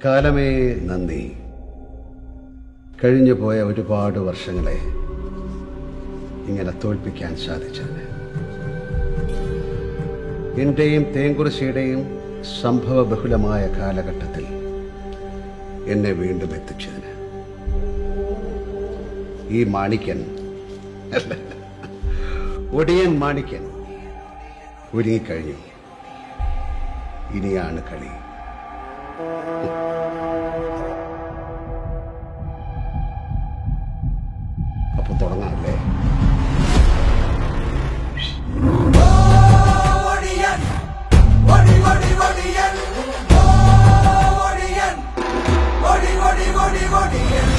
കാലമേ നന്ദി കഴിഞ്ഞു പോയ ഒരുപാട് വർഷങ്ങളെ ഇങ്ങനെ തോൽപ്പിക്കാൻ സാധിച്ചത് എന്റെയും തേങ്കുറിശിയുടെയും സംഭവ ബഹുലമായ കാലഘട്ടത്തിൽ എന്നെ വീണ്ടും എത്തിച്ചതിന് ഈ മാണിക്യൻ ഒടിയൻ മാണിക്യൻ ഒരുങ്ങിക്കഴിഞ്ഞു ഇനിയാണ് കളി അപ്പൊ തുടങ്ങാമല്ലേ ഒടിയൻ ഒടി ഒടി ഒടിയൻ ഓ ഒടിയൻ ഒടി ഒടി ഒടി ഒടിയൻ